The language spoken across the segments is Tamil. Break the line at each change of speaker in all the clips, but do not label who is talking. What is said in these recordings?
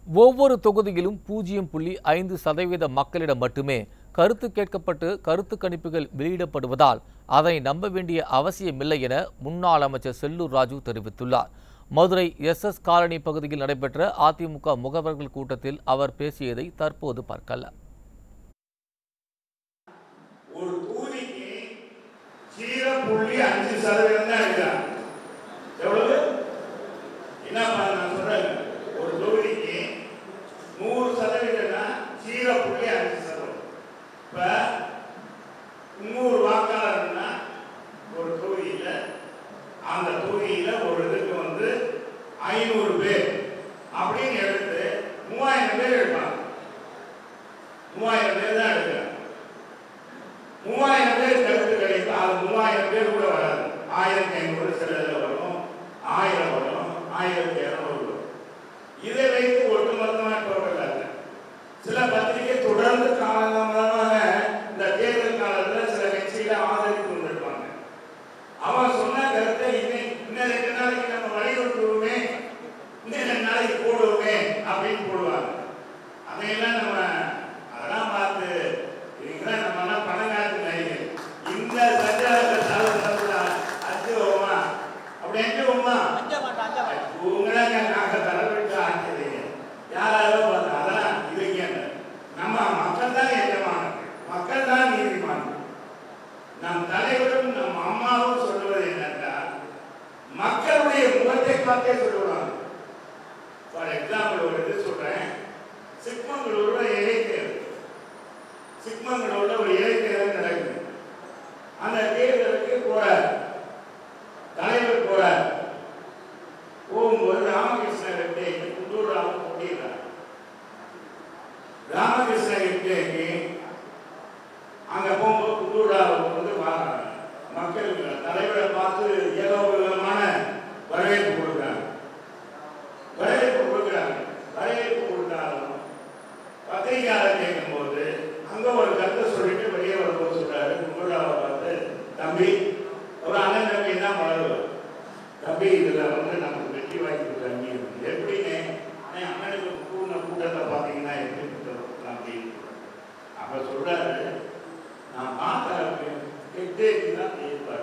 ஒவ்வொரு தொகுதியிலும் பூஜ்ஜியம் புள்ளி ஐந்து சதவீத மக்களிடம் மட்டுமே கருத்து கேட்கப்பட்டு கருத்து கணிப்புகள் வெளியிடப்படுவதால் அதை நம்ப வேண்டிய அவசியமில்லை என முன்னாள் அமைச்சர் செல்லூர் ராஜு தெரிவித்துள்ளார் மதுரை எஸ் எஸ் காலனி பகுதியில் நடைபெற்ற அதிமுக முகவர்கள் கூட்டத்தில் அவர் பேசியதை தற்போது பார்க்கலாம்
ஒரு தொகுதிக்கு ஜீரோ புள்ளி அஞ்சு சதவீதம் தான் எடுக்கிறாங்க எவ்வளவு என்னப்பா நான் சொல்றேன் ஒரு தொகுதிக்கு நூறு சதவீதம்னா ஜீரோ புள்ளி அஞ்சு சதவீதம் இப்ப நூறு வாக்காளர்னா ஒரு தொகுதியில அந்த தொகுதியில ஒரு இதுக்கு வந்து ஐநூறு பேர் அப்படின்னு எடுத்து மூவாயிரம் பேர் எடுப்பாங்க மூவாயிரம் பேர் தான் எடுக்கிறாங்க மூவாயிரம் பேர் கருத்து கிடைக்கும் அது மூவாயிரம் பேர் கூட வராது ஆயிரத்தி ஐநூறு சில இதில் வரும் ஆயிரம் வரும் ஆயிரத்தி இரநூறு வரும் இதை வைத்து ஒட்டுமொத்தமாக போகலாங்க சில பத்திரிகை தொடர்ந்து காலகாலமாக இந்த தேர்தல் காலத்தில் சில கட்சிகளை ஆதரித்து கொண்டிருப்பாங்க அவன் சொன்ன கருத்தை இன்னைக்கு இன்னும் ரெண்டு நாளைக்கு நம்ம வலியுறுத்துவோமே இன்னும் ரெண்டு நாளைக்கு போடுவோமே அப்படின்னு போடுவாங்க அதையெல்லாம் நம்ம அதெல்லாம் பார்த்து இதுக்கெல்லாம் நம்ம எல்லாம் பணங்காட்டு நடிகர் இந்த சஜாத சாதனத்தில் அச்சுவோமா அப்படி அச்சுவோமா உங்களாங்க நாங்க தலைவிட்டு ஆச்சரியம் யாராவது பார்த்தா அதெல்லாம் இதுங்க நம்ம மக்கள் தான் எஜமானர்கள் மக்கள் தான் நீதிமான்கள் நம் தலைவரும் நம் அம்மாவும் சொல்லுவது என்னென்றால் மக்களுடைய முகத்தை பார்த்தே சொல்லுவாங்க ஃபார் எக்ஸாம்பிள் ஒரு இது சொல்றேன் சிக்மங்களூர்ல இடைத்தேர்தல் சிக்மங்களூர்ல ஒரு இடைத்தேர்தல் நடக்குது அந்த தேர்தலுக்கு போறார் தலைவர் போறார் போகும்போது ராமகிருஷ்ண ரெட்டை குண்டூர் ராம போட்டிடுறார் ராமகிருஷ்ண ரெட்டைக்கு அங்க போகும்போது குண்டூர் ராம வந்து வா- மக்கள் தலைவரை பார்த்து ஏதோ விதமான வரவேற்பு கொடுக்குறாங்க வரவேற்பு கொடுக்குறாங்க வரவேற்பு கொடுத்தாலும் பத்திரிகையாளர் கேட்கும்போது அங்க ஒரு கருத்தை சொல்லிட்டு வெளியே வரும்போது சொல்றாரு கும்பராவை பார்த்து தம்பி ஒரு அண்ணன் தம்பி தான் வளருவார் தம்பி இதுல வந்து நமக்கு வெற்றி வாய்ப்பு கம்மி இருக்கு எப்படின்னு அண்ணே, அண்ணனுக்கு கூடின கூட்டத்தை பார்த்தீங்கன்னா எப்படி கூட்டம் அப்படின்னு அப்ப சொல்றாரு நான் பார்த்த எட்டேக்கு தான் ஏற்பாடு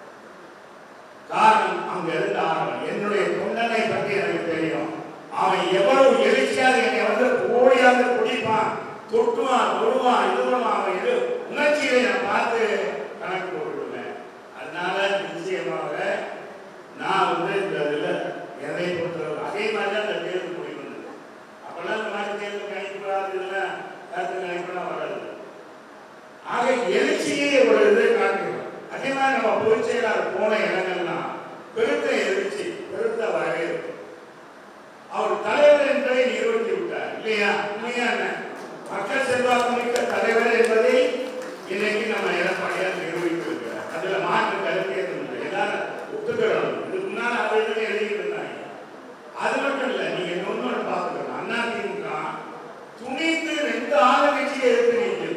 காரணம் அங்க இருந்து ஆரம்பம் என்னுடைய தொண்டனை பற்றி எனக்கு தெரியும் அவன் எவ்வளவு எழுச்சியாக என்னை வந்து ஓடியாக குடிப்பான் தொட்டுவான் தொடுவான் இது பண்ணுவான் அவன் எது உணர்ச்சியை நான் பார்த்து கணக்கு போட்டுடுவேன் அதனால நிச்சயமாக நான் வந்து இந்த இதில் எதை பொறுத்தவரை அதே மாதிரி தான் இந்த தேர்தல் முடிவு வந்தது அப்பெல்லாம் இந்த மாதிரி தேர்தல் கணிப்பு இதெல்லாம் கருத்து கணிப்புலாம் வராது ஆக எழுச்சியை ஒரு இது காட்டுகிறோம் அதே மாதிரி நம்ம பொதுச் செயலாளர் போன இடங்கள்லாம் பெருத்த எழுச்சி பெருத்த வரவேற்பு அவர் தலைவர் என்பதை நிரூபித்து விட்டார் இல்லையா இல்லையா என்ன மக்கள் செல்வாக்கு மிக்க தலைவர் என்பதை இன்னைக்கு நம்ம எடப்பாடியார் நிரூபித்து இருக்கிறார் அதுல மாற்று கருத்து எதுவும் இல்லை எல்லாரும் ஒத்துக்கிறோம் இதுக்கு முன்னால் அவர் இதுல எழுதிட்டு இருந்தாங்க அது மட்டும் இல்ல நீங்க இன்னொன்னு பார்த்துக்கலாம் அண்ணா திமுக துணிந்து ரெண்டு ஆளுங்கட்சியை எதிர்த்து நிற்கிறது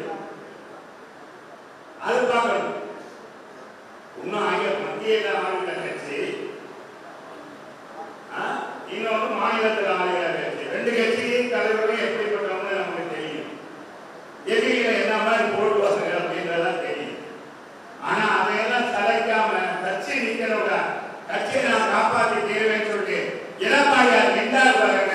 அது பார்க்கணும் இன்னும் ஆகிய மத்திய ஆளுகிற கட்சி ஆ, இன்னொன்று மாநிலத்தில் ஆளுகிற கட்சி ரெண்டு கட்சியின் தலைவர்களும் எப்படிப்பட்டவங்க நமக்கு தெரியும் எதிரிகளை என்ன மாதிரி போடுவாங்க அப்படின்றதெல்லாம் தெரியும் ஆனா அதையெல்லாம் தலைக்காம கட்சி நிக்கிறவங்க கட்சியை நான் காப்பாற்றி தீருவேன்னு சொல்லிட்டு எடப்பாடியார் நின்றார் பாருங்க